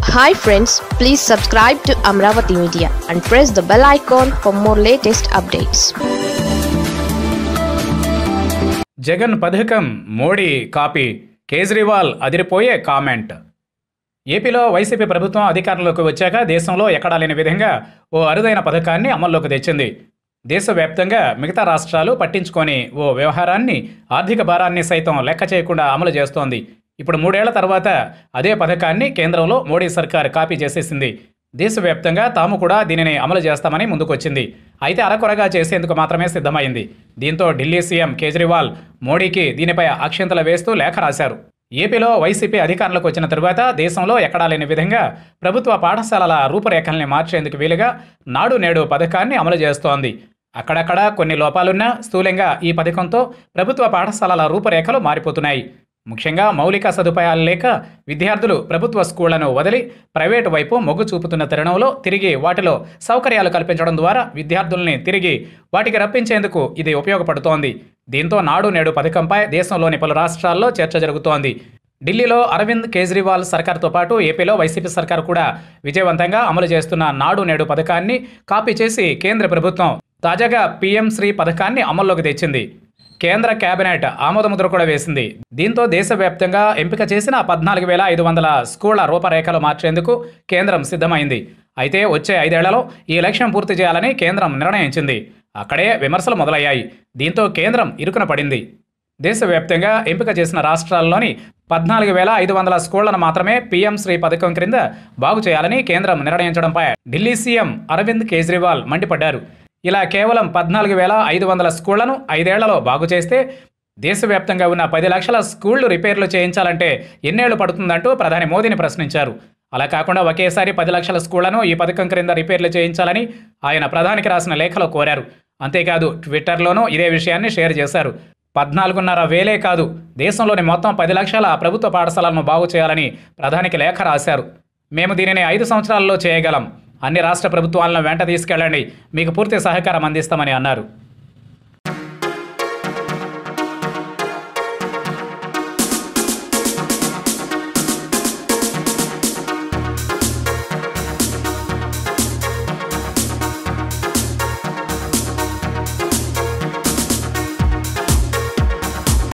hi friends please subscribe to Amaravati media and press the bell icon for more latest updates Jagan పథకం Modi copy Kejriwal అదిరిపోయే comment ఏపీలో YCP ప్రభుత్వం అధికారంలోకి వచ్చాక దేశంలో ఎక్కడా లేని విధంగా ఓ అరుదైన పథకాన్ని అమల్లోకి తెచ్చింది దేశవ్యాప్తంగా మిగతా రాష్ట్రాలు పట్టించుకొని ఓ వ్యవహారాన్ని ఆర్థిక భారాన్ని సైతం లెక్క చేయకుండా అమలు చేస్తోంది ఇప్పుడు మూడేళ్ల తర్వాత అదే పథకాన్ని కేంద్రంలో మోడీ సర్కార్ కాపీ చేసేసింది దేశవ్యాప్తంగా తాము కూడా దీనిని అమలు చేస్తామని ముందుకొచ్చింది అయితే అరకొరగా చేసేందుకు మాత్రమే సిద్ధమైంది దీంతో ఢిల్లీ సీఎం కేజ్రీవాల్ మోడీకి దీనిపై అక్షింతలు వేస్తూ లేఖ రాశారు ఏపీలో వైసీపీ అధికారంలోకి వచ్చిన తరువాత దేశంలో ఎక్కడా లేని విధంగా ప్రభుత్వ పాఠశాలల రూపురేఖల్ని మార్చేందుకు వీలుగా నాడు నేడు పథకాన్ని అమలు చేస్తోంది అక్కడక్కడ కొన్ని లోపాలున్నా స్థూలంగా ఈ పథకంతో ప్రభుత్వ పాఠశాలల రూపురేఖలు మారిపోతున్నాయి ముఖ్యంగా మౌలిక సదుపాయాలు లేక విద్యార్థులు ప్రభుత్వ స్కూళ్లను వదిలి ప్రైవేటు వైపు మొగ్గు చూపుతున్న తరుణంలో తిరిగి వాటిలో సౌకర్యాలు కల్పించడం ద్వారా విద్యార్థుల్ని తిరిగి వాటికి రప్పించేందుకు ఇది ఉపయోగపడుతోంది దీంతో నాడు నేడు పథకంపై దేశంలోని పలు రాష్ట్రాల్లో చర్చ జరుగుతోంది ఢిల్లీలో అరవింద్ కేజ్రీవాల్ సర్కార్తో పాటు ఏపీలో వైసీపీ సర్కార్ కూడా విజయవంతంగా అమలు చేస్తున్న నాడు నేడు పథకాన్ని కాపీ చేసి కేంద్ర ప్రభుత్వం తాజాగా పీఎం శ్రీ పథకాన్ని అమల్లోకి తెచ్చింది కేంద్ర కేబినెట్ ఆమోదముద్ర కూడా వేసింది దీంతో దేశవ్యాప్తంగా ఎంపిక చేసిన పద్నాలుగు వేల ఐదు వందల స్కూళ్ల రూపరేఖలు మార్చేందుకు కేంద్రం సిద్ధమైంది అయితే వచ్చే ఐదేళ్లలో ఈ లక్ష్యం పూర్తి చేయాలని కేంద్రం నిర్ణయించింది అక్కడే విమర్శలు మొదలయ్యాయి దీంతో కేంద్రం ఇరుకున పడింది దేశవ్యాప్తంగా ఎంపిక చేసిన రాష్ట్రాల్లోని పద్నాలుగు వేల ఐదు వందల స్కూళ్లను మాత్రమే పీఎం శ్రీ పథకం క్రింద బాగు చేయాలని కేంద్రం నిర్ణయించడంపై ఢిల్లీ సీఎం అరవింద్ కేజ్రీవాల్ మండిపడ్డారు ఇలా కేవలం పద్నాలుగు వేల ఐదు వందల స్కూళ్లను ఐదేళ్లలో బాగు చేస్తే దేశవ్యాప్తంగా ఉన్న పది లక్షల స్కూళ్లు రిపేర్లు చేయించాలంటే ఎన్నేళ్లు పడుతుందంటూ ప్రధాని మోదీని ప్రశ్నించారు అలా కాకుండా ఒకేసారి పది లక్షల స్కూళ్లను ఈ పథకం క్రింద రిపేర్లు చేయించాలని ఆయన ప్రధానికి రాసిన లేఖలో కోరారు అంతేకాదు ట్విట్టర్లోనూ ఇదే విషయాన్ని షేర్ చేశారు పద్నాలుగున్నర వేలే కాదు దేశంలోని మొత్తం పది లక్షల ప్రభుత్వ పాఠశాలలను బాగు చేయాలని ప్రధానికి లేఖ రాశారు మేము దీనిని ఐదు సంవత్సరాల్లో చేయగలం అన్ని రాష్ట్ర ప్రభుత్వాలను వెంట తీసుకెళ్ళండి మీకు పూర్తి సహకారం అందిస్తామని అన్నారు